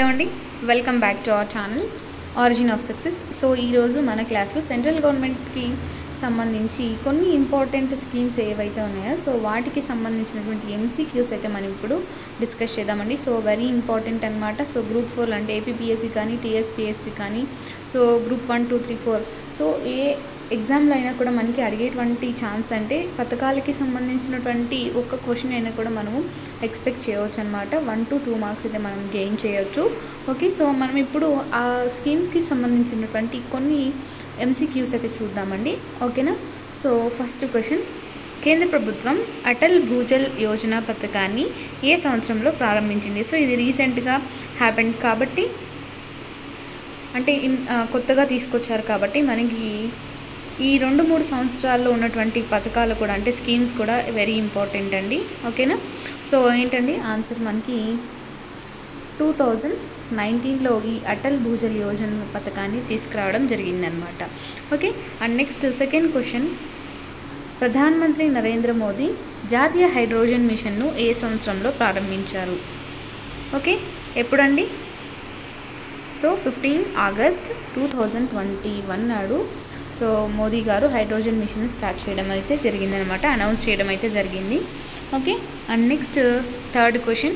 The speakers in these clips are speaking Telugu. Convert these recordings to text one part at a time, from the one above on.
హలో అండి welcome back to our channel origin of success so ఈరోజు మన క్లాస్లో సెంట్రల్ గవర్నమెంట్కి సంబంధించి కొన్ని ఇంపార్టెంట్ స్కీమ్స్ ఏవైతే ఉన్నాయో సో వాటికి సంబంధించినటువంటి ఎంసీక్యూస్ అయితే మనం ఇప్పుడు డిస్కస్ చేద్దామండి సో వెరీ ఇంపార్టెంట్ అనమాట సో గ్రూప్ ఫోర్ అంటే ఏపీపీఎస్సీ కానీ టీఎస్పీఎస్సీ కానీ so group one two three four so ఏ ఎగ్జామ్లో అయినా కూడా మనకి అడిగేటువంటి ఛాన్స్ అంటే పథకాలకి సంబంధించినటువంటి ఒక్క క్వశ్చన్ అయినా కూడా మనము ఎక్స్పెక్ట్ చేయవచ్చు అనమాట వన్ టు టూ మార్క్స్ అయితే మనం గెయిన్ చేయొచ్చు ఓకే సో మనం ఇప్పుడు ఆ స్కీమ్స్కి సంబంధించినటువంటి కొన్ని ఎంసీక్యూస్ అయితే చూద్దామండి ఓకేనా సో ఫస్ట్ క్వశ్చన్ కేంద్ర ప్రభుత్వం అటల్ భూజల్ యోజన పథకాన్ని ఏ సంవత్సరంలో ప్రారంభించింది సో ఇది రీసెంట్గా హ్యాపెండ్ కాబట్టి అంటే ఇన్ ఆ, కొత్తగా తీసుకొచ్చారు కాబట్టి మనకి ఈ రెండు మూడు సంవత్సరాల్లో ఉన్నటువంటి పథకాలు కూడా అంటే స్కీమ్స్ కూడా వెరీ ఇంపార్టెంట్ అండి ఓకేనా సో ఏంటండి ఆన్సర్ మనకి టూ థౌజండ్ నైన్టీన్లో ఈ అటల్ భూజల్ యోజన పథకాన్ని తీసుకురావడం జరిగిందనమాట okay and next second question ప్రధానమంత్రి నరేంద్ర మోదీ జాతీయ హైడ్రోజన్ మిషన్ను ఏ సంవత్సరంలో ప్రారంభించారు ఓకే ఎప్పుడండి so fifteen August two thousand twenty one నాడు so Modi garu hydrogen machine start చేయడం అయితే జరిగిందనమాట అనౌన్స్ చేయడం అయితే జరిగింది okay and next third question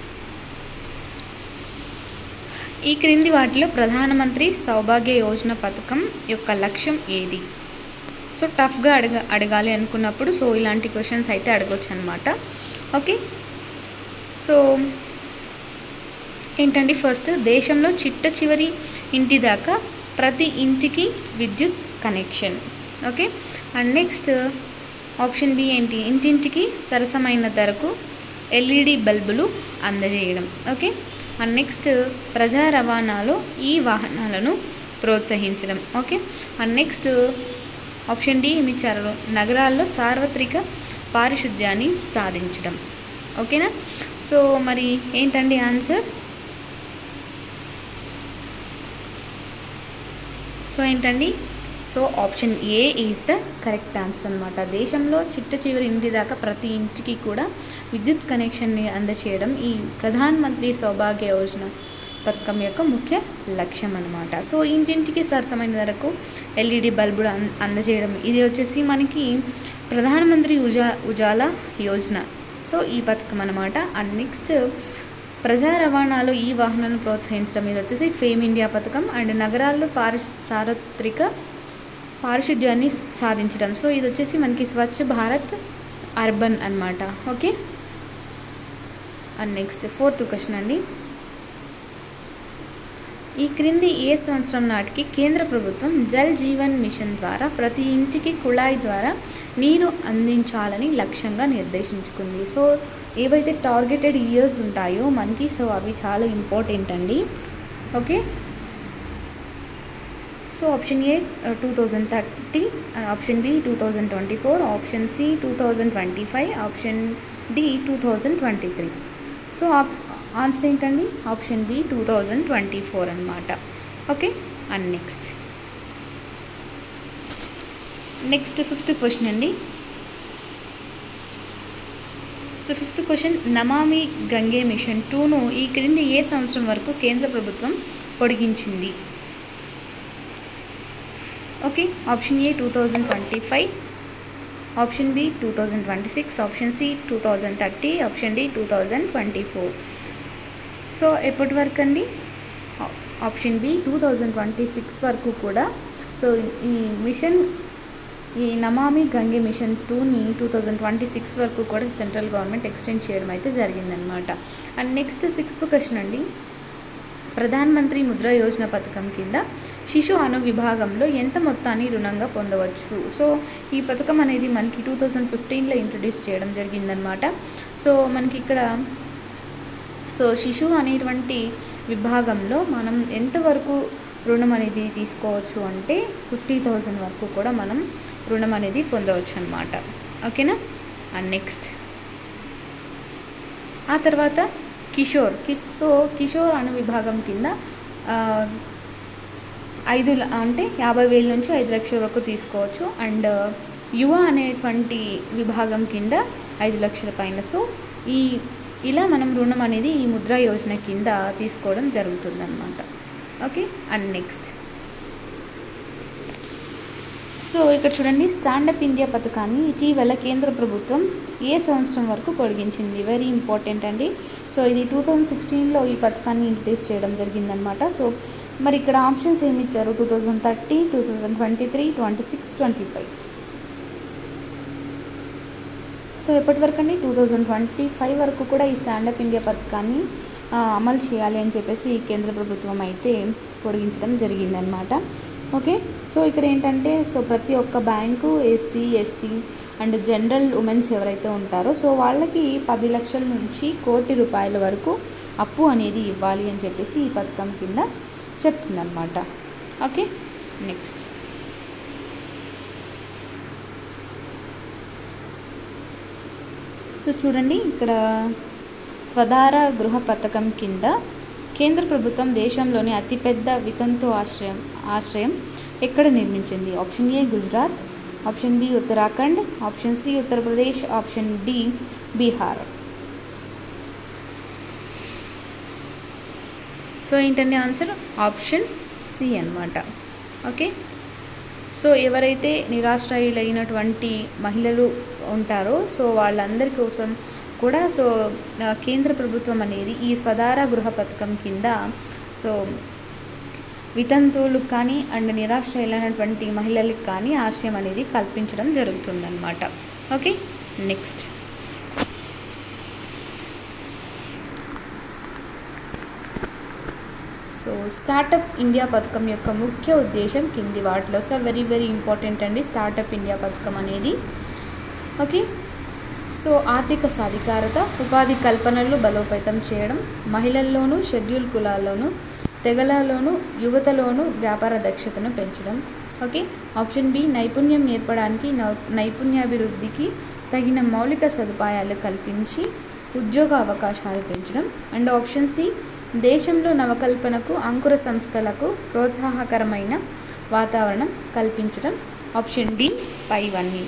ఈ క్రింది వాటిలో ప్రధానమంత్రి సౌభాగ్య యోజన పథకం యొక్క లక్ష్యం ఏది సో టఫ్గా అడగ అడగాలి అనుకున్నప్పుడు సో ఇలాంటి క్వశ్చన్స్ అయితే అడగొచ్చు అనమాట ఓకే సో ఏంటండి ఫస్ట్ దేశంలో చిట్ట చివరి ఇంటి దాకా ప్రతి ఇంటికి విద్యుత్ connection okay and next option B ఏంటి ఇంటింటికి సరసమైన ధరకు ఎల్ఈడి బల్బులు అందజేయడం ఓకే అండ్ నెక్స్ట్ ప్రజా రవాణాలో ఈ వాహనాలను ప్రోత్సహించడం okay and next option D ఏమి ఇచ్చారు నగరాల్లో సార్వత్రిక పారిశుద్ధ్యాన్ని సాధించడం ఓకేనా సో మరి ఏంటండి ఆన్సర్ సో ఏంటండి so option A is the correct answer అనమాట దేశంలో చిట్ట చివరి ఇంటి దాకా ప్రతి ఇంటికి కూడా విద్యుత్ కనెక్షన్ని అందచేయడం ఈ ప్రధాన్ మంత్రి సౌభాగ్య యోజన పథకం యొక్క ముఖ్య లక్ష్యం అనమాట సో ఇంటింటికి సరసమైన ధరకు ఎల్ఈడి బల్బులు అన్ అందజేయడం ఇది వచ్చేసి మనకి ప్రధానమంత్రి ఉజా ఉజాలా యోజన సో ఈ పథకం అనమాట అండ్ నెక్స్ట్ ప్రజా రవాణాలో ఈ వాహనాలను ప్రోత్సహించడం ఇది వచ్చేసి ఫేమ్ ఇండియా పథకం అండ్ నగరాల్లో పారిశ్ సార్వత్రిక పారిశుద్ధ్యాన్ని సాధించడం సో ఇది వచ్చేసి మనకి స్వచ్ఛ భారత్ అర్బన్ అన్నమాట okay and next fourth question అండి ఈ క్రింది ఏ సంవత్సరం నాటికి కేంద్ర ప్రభుత్వం జల్ జీవన్ మిషన్ ద్వారా ప్రతి ఇంటికి కుళాయి ద్వారా నీరు అందించాలని లక్ష్యంగా నిర్దేశించుకుంది సో ఏవైతే టార్గెటెడ్ ఇయర్స్ ఉంటాయో మనకి సో అవి చాలా ఇంపార్టెంట్ అండి okay so option A two thousand thirty option B two thousand twenty four option C two thousand twenty five option D two thousand twenty three so ఆప్ ఆన్సర్ ఏంటండి option B two thousand twenty four అనమాట okay and next next fifth question అండి so fifth question Namami Gange machine టూను ఈ క్రింది ఏ సంవత్సరం వరకు కేంద్ర ప్రభుత్వం పొడిగించింది okay option A two thousand twenty five option B two thousand twenty six option C two thousand thirty option D two thousand twenty four so ఎప్పటి వరకు అండి option B two thousand twenty six వరకు కూడా సో ఈ మిషన్ ఈ నమామి గంగే మిషన్ టూని టూ థౌజండ్ ట్వంటీ సిక్స్ వరకు కూడా సెంట్రల్ గవర్నమెంట్ ఎక్స్టెండ్ చేయడం అయితే జరిగిందనమాట అండ్ నెక్స్ట్ సిక్స్త్ క్వశ్చన్ అండి ప్రధాన్ మంత్రి ముద్ర యోజన పథకం కింద శిశు అను విభాగంలో ఎంత మొత్తాన్ని రుణంగా పొందవచ్చు సో ఈ పథకం అనేది మనకి టూ థౌజండ్ ఫిఫ్టీన్లో ఇంట్రడ్యూస్ చేయడం జరిగిందనమాట సో మనకి ఇక్కడ సో శిశువు అనేటువంటి విభాగంలో మనం ఎంతవరకు రుణం అనేది తీసుకోవచ్చు అంటే ఫిఫ్టీ థౌజండ్ వరకు కూడా మనం రుణం అనేది పొందవచ్చు అనమాట ఓకేనా అండ్ నెక్స్ట్ ఆ తర్వాత కిషోర్ కిస్ సో కిషోర్ అను విభాగం కింద ఆ, ఐదు ల- అంటే యాభై వేల నుంచి ఐదు లక్షల వరకు తీసుకోవచ్చు అండ్ యువ అనేటువంటి విభాగం కింద ఐదు లక్షల పైన సో ఈ ఇలా మనం రుణం అనేది ఈ ముద్రా యోజన కింద తీసుకోవడం జరుగుతుందన్నమాట ఓకే అండ్ నెక్స్ట్ సో ఇక్కడ చూడండి స్టాండప్ ఇండియా పథకాన్ని ఇటీవల కేంద్ర ప్రభుత్వం ఏ సంవత్సరం వరకు పొడిగించింది వెరీ ఇంపార్టెంట్ అండి సో ఇది టూ థౌజండ్ సిక్స్టీన్లో ఈ పథకాన్ని ఇంట్రడ్యూస్ చేయడం జరిగిందనమాట సో మరి ఇక్కడ ఆప్షన్స్ ఏమి ఇచ్చారు two thousand thirty two thousand twenty three twenty six twenty five so ఎప్పటి వరకు అండి టూ థౌజండ్ ట్వంటీ ఫైవ్ వరకు కూడా ఈ స్టాండప్ ఇండియా పథకాన్ని ఆ, అమలు చేయాలి అని చెప్పేసి కేంద్ర ప్రభుత్వం అయితే పొడిగించడం జరిగిందనమాట ఓకే సో ఇక్కడ ఏంటంటే సో ప్రతి ఒక్క bank SC ST and general women's ఎవరైతే ఉంటారో సో వాళ్ళకి పది లక్షల నుంచి కోటి రూపాయల వరకు అప్పు అనేది ఇవ్వాలి అని చెప్పేసి ఈ పథకం కింద చెప్తుందన్నమాట ఓకే నెక్స్ట్ సో చూడండి ఇక్కడ స్వధార గృహ పథకం కింద కేంద్ర ప్రభుత్వం దేశంలోని అతిపెద్ద వితంతు ఆశ్రయం ఆశ్రయం ఎక్కడ నిర్మించింది option A Gujarat option B Uttarakhand option C Uttar Pradesh option D Bihar so ఏంటండి ఆన్సర్ ఆప్షన్ సి అన్నమాట ఓకే సో ఎవరైతే నిరాశ్రయులైనటువంటి మహిళలు ఉంటారో సో వాళ్ళందరి కోసం కూడా సో ఆ, కేంద్ర ప్రభుత్వం అనేది ఈ స్వధార గృహ పథకం కింద సో వితంతువులకు కానీ అండ్ నిరాశ్రయులైనటువంటి మహిళలకు కానీ ఆశ్రయం అనేది కల్పించడం జరుగుతుందన్నమాట okay next so startup India పథకం యొక్క ముఖ్య ఉద్దేశం కింది వాటిలో సో వెరీ వెరీ ఇంపార్టెంట్ అండి స్టార్టప్ ఇండియా పథకం అనేది ఓకే సో ఆర్థిక సాధికారత ఉపాధి కల్పనలు బలోపేతం చేయడం మహిళల్లోనూ షెడ్యూల్ కులాల్లోనూ తెగలలోనూ యువతలోనూ వ్యాపార దక్షతను పెంచడం ఓకే ఆప్షన్ బి నైపుణ్యం నేర్పడానికి నౌ- నైపుణ్యాభివృద్ధికి తగిన మౌలిక సదుపాయాలు కల్పించి ఉద్యోగ అవకాశాలు పెంచడం అండ్ ఆప్షన్ సి దేశంలో నవకల్పనకు అంకుర సంస్థలకు ప్రోత్సాహకరమైన వాతావరణం కల్పించడం ఆప్షన్ డి పైవన్నీ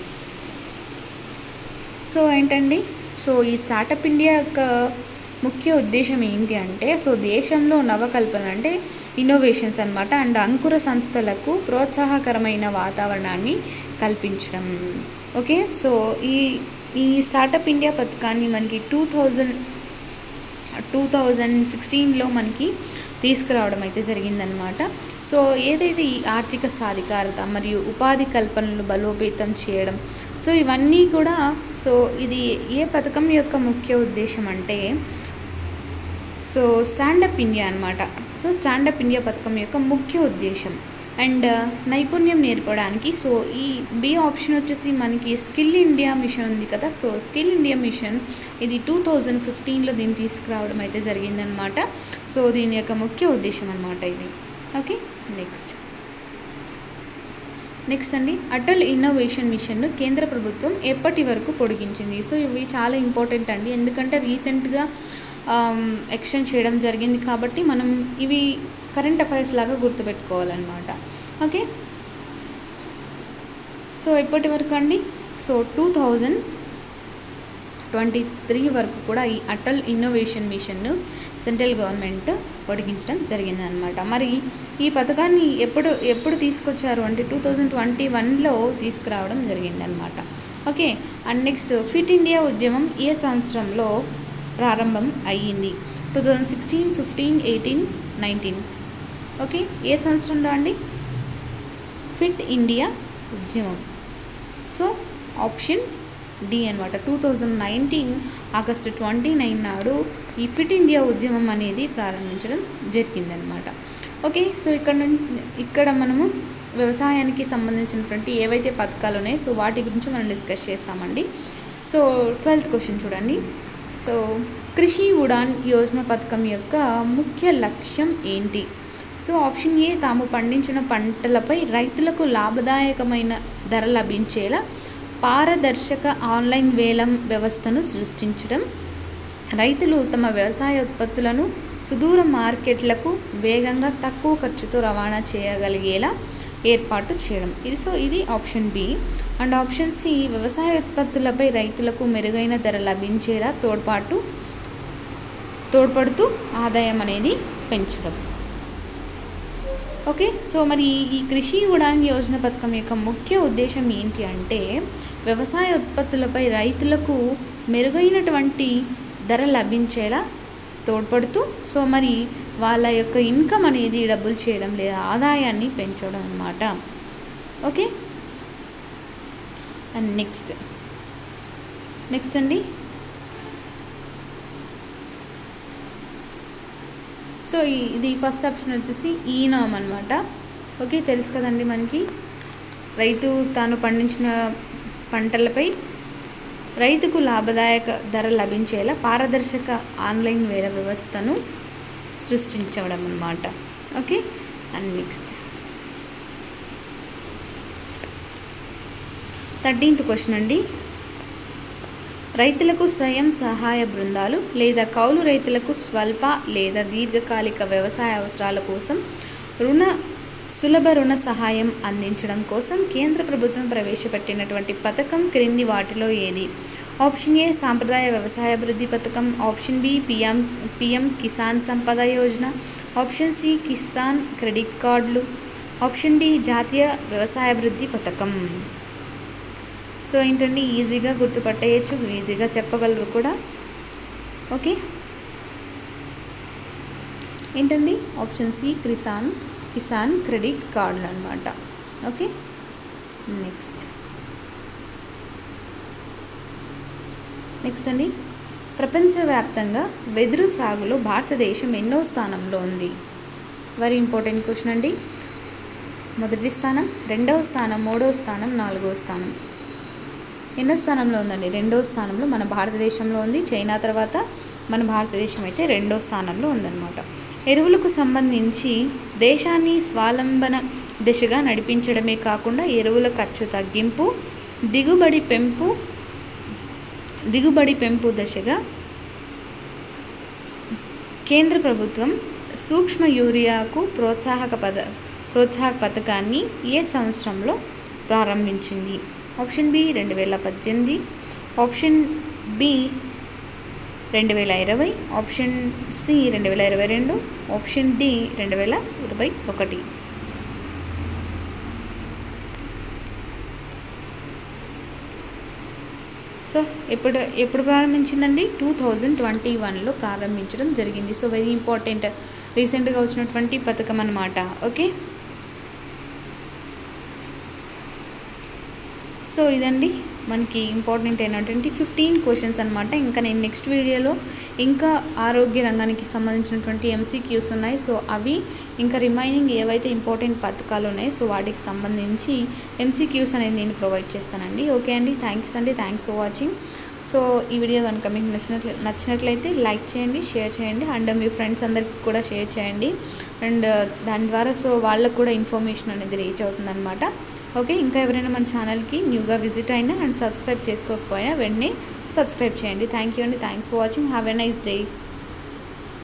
సో ఏంటండి సో ఈ స్టార్టప్ ఇండియా యొక్క ముఖ్య ఉద్దేశం ఏంటి అంటే సో దేశంలో నవకల్పన అంటే ఇన్నోవేషన్స్ అన్నమాట అండ్ అంకుర సంస్థలకు ప్రోత్సాహకరమైన వాతావరణాన్ని కల్పించడం ఓకే సో ఈ ఈ స్టార్టప్ ఇండియా పథకాన్ని మనకి టూ థౌజండ్ టూ థౌజండ్ సిక్స్టీన్లో మనకి తీసుకురావడం అయితే జరిగిందనమాట సో ఏదైతే ఈ ఆర్థిక సాధికారత మరియు ఉపాధి కల్పనలు బలోపేతం చేయడం సో ఇవన్నీ కూడా సో ఇది ఏ పథకం యొక్క ముఖ్య ఉద్దేశం అంటే సో స్టాండప్ ఇండియా అనమాట సో స్టాండప్ ఇండియా పథకం యొక్క ముఖ్య ఉద్దేశం అండ్ నైపుణ్యం నేర్పడానికి సో ఈ బి ఆప్షన్ వచ్చేసి మనకి స్కిల్ ఇండియా మిషన్ ఉంది కదా సో స్కిల్ ఇండియా మిషన్ ఇది టూ థౌజండ్ ఫిఫ్టీన్లో దీన్ని తీసుకురావడం అయితే జరిగిందనమాట సో దీని యొక్క ముఖ్య ఉద్దేశం అనమాట ఇది ఓకే నెక్స్ట్ నెక్స్ట్ అండి అటల్ ఇన్నోవేషన్ మిషన్ను కేంద్ర ప్రభుత్వం ఎప్పటి వరకు పొడిగించింది సో ఇవి చాలా ఇంపార్టెంట్ అండి ఎందుకంటే రీసెంట్గా ఎక్స్టెండ్ చేయడం జరిగింది కాబట్టి మనం ఇవి కరెంట్ అఫైర్స్ లాగా గుర్తుపెట్టుకోవాలన్నమాట ఓకే సో ఎప్పటి వరకు అండి so two thousand twenty three వరకు కూడా ఈ అటల్ ఇన్నోవేషన్ మిషన్ను సెంట్రల్ గవర్నమెంట్ పొడిగించడం జరిగిందనమాట మరి ఈ పథకాన్ని ఎప్పుడు ఎప్పుడు తీసుకొచ్చారు అంటే టూ థౌజండ్ ట్వంటీ వన్లో తీసుకురావడం జరిగిందనమాట okay and next fit India ఉద్యమం ఏ సంవత్సరంలో ప్రారంభం అయ్యింది two thousand sixteen fifteen eighteen nineteen okay ఏ సంవత్సరంలో అండి ఫిట్ ఇండియా ఉద్యమం సో ఆప్షన్ డి అనమాట two thousand nineteen August twenty nine నాడు ఈ ఫిట్ ఇండియా ఉద్యమం అనేది ప్రారంభించడం జరిగిందనమాట ఓకే సో ఇక్కడ నుంచి ఇక్కడ మనము వ్యవసాయానికి సంబంధించినటువంటి ఏవైతే పథకాలు ఉన్నాయో సో వాటి గురించి మనం డిస్కస్ చేస్తామండి సో ట్వెల్త్ క్వశ్చన్ చూడండి సో కృషి ఉడాన్ యోజన పథకం యొక్క ముఖ్య లక్ష్యం ఏంటి సో ఆప్షన్ ఏ తాము పండించిన పంటలపై రైతులకు లాభదాయకమైన ధర లభించేలా పారదర్శక ఆన్లైన్ వేలం వ్యవస్థను సృష్టించడం రైతులు తమ వ్యవసాయ ఉత్పత్తులను సుదూర మార్కెట్లకు వేగంగా తక్కువ ఖర్చుతో రవాణా చేయగలిగేలా ఏర్పాటు చేయడం ఇది సో ఇది option B and option C వ్యవసాయ ఉత్పత్తులపై రైతులకు మెరుగైన ధర లభించేలా తోడ్పాటు తోడ్పడుతూ ఆదాయం అనేది పెంచడం ఓకే సో మరి ఈ కృషి ఉడాన్ యోజన పథకం యొక్క ముఖ్య ఉద్దేశం ఏంటి అంటే వ్యవసాయ ఉత్పత్తులపై రైతులకు మెరుగైనటువంటి ధర లభించేలా తోడ్పడుతూ సో మరి వాళ్ళ యొక్క ఇన్కమ్ అనేది డబుల్ చేయడం లేదా ఆదాయాన్ని పెంచడం అన్నమాట ఓకే అండ్ నెక్స్ట్ నెక్స్ట్ అండి సో ఈ- ఇది ఫస్ట్ ఆప్షన్ వచ్చేసి ఈనామ్ అనమాట ఓకే తెలుసు కదండి మనకి రైతు తాను పండించిన పంటలపై రైతుకు లాభదాయక ధర లభించేలా పారదర్శక ఆన్లైన్ వేల వ్యవస్థను సృష్టించడం అన్నమాట okay and next thirteenth question అండి రైతులకు స్వయం సహాయ బృందాలు లేదా కౌలు రైతులకు స్వల్ప లేదా దీర్ఘకాలిక వ్యవసాయ అవసరాల కోసం రుణ సులభ రుణ సహాయం అందించడం కోసం కేంద్ర ప్రభుత్వం ప్రవేశపెట్టినటువంటి పథకం క్రింది వాటిలో ఏది ఆప్షన్ ఏ సాంప్రదాయ వ్యవసాయ అభివృద్ధి పథకం option B PM PM Kisan Sampada Yojana option C Kisan credit కార్డులు ఆప్షన్ డి జాతీయ వ్యవసాయ అభివృద్ధి పథకం సో ఏంటండి ఈజీగా గుర్తుపట్టేయచ్చు ఈజీగా చెప్పగలరు కూడా ఓకే ఏంటండి option C Kisan Kisan credit కార్డులు అనమాట ఓకే నెక్స్ట్ నెక్స్ట్ అండి ప్రపంచవ్యాప్తంగా వెదురు సాగులో భారతదేశం ఎన్నో స్థానంలో ఉంది వెరీ ఇంపార్టెంట్ క్వశ్చన్ అండి మొదటి స్థానం రెండవ స్థానం మూడవ స్థానం నాలుగవ స్థానం ఎన్నో స్థానంలో ఉందండి రెండో స్థానంలో మన భారతదేశంలో ఉంది చైనా తర్వాత మన భారతదేశం అయితే రెండో స్థానంలో ఉందన్నమాట ఎరువులకు సంబంధించి దేశాన్ని స్వాలంబన దిశగా నడిపించడమే కాకుండా ఎరువుల ఖర్చు తగ్గింపు దిగుబడి పెంపు దిగుబడి పెంపు దశగా కేంద్ర ప్రభుత్వం సూక్ష్మ యూరియాకు ప్రోత్సాహక పద ప్రోత్సాహక పథకాన్ని ఏ సంవత్సరంలో ప్రారంభించింది ఆప్షన్ బి రెండు వేల పద్దెనిమిది ఆప్షన్ బి రెండు వేల ఇరవై ఆప్షన్ సి రెండు వేల ఇరవై రెండు ఆప్షన్ డి రెండు వేల ఇరవై ఒకటి సో ఎప్పుడు ఎప్పుడు ప్రారంభించిందండి టూ థౌజండ్ ట్వంటీ వన్లో ప్రారంభించడం జరిగింది సో వెరీ ఇంపార్టెంట్ రీసెంట్గా వచ్చినటువంటి పథకం అన్నమాట ఓకే సో ఇదండి మనకి ఇంపార్టెంట్ అయినటువంటి ఫిఫ్టీన్ క్వశ్చన్స్ అనమాట ఇంకా నేను నెక్స్ట్ వీడియోలో ఇంకా ఆరోగ్య రంగానికి సంబంధించినటువంటి ఎంసీక్యూస్ ఉన్నాయి సో అవి ఇంకా రిమైనింగ్ ఏవైతే ఇంపార్టెంట్ పథకాలు ఉన్నాయో సో వాటికి సంబంధించి ఎంసీక్యూస్ అనేది నేను ప్రొవైడ్ చేస్తానండి ఓకే అండి థ్యాంక్స్ అండి థ్యాంక్స్ ఫర్ వాచింగ్ సో ఈ వీడియో కనుక మీకు నచ్చినట్లు నచ్చినట్లయితే లైక్ చేయండి షేర్ చేయండి అండ్ మీ ఫ్రెండ్స్ అందరికి కూడా షేర్ చేయండి అండ్ దాని ద్వారా సో వాళ్ళకు కూడా ఇన్ఫర్మేషన్ అనేది రీచ్ అవుతుందన్నమాట ఓకే ఇంకా ఎవరైనా మన ఛానల్కి న్యూగా విజిట్ అయినా అండ్ సబ్స్క్రైబ్ చేసుకోకపోయినా వెంటనే సబ్స్క్రైబ్ చేయండి థ్యాంక్ యూ అండి thanks for watching have a nice day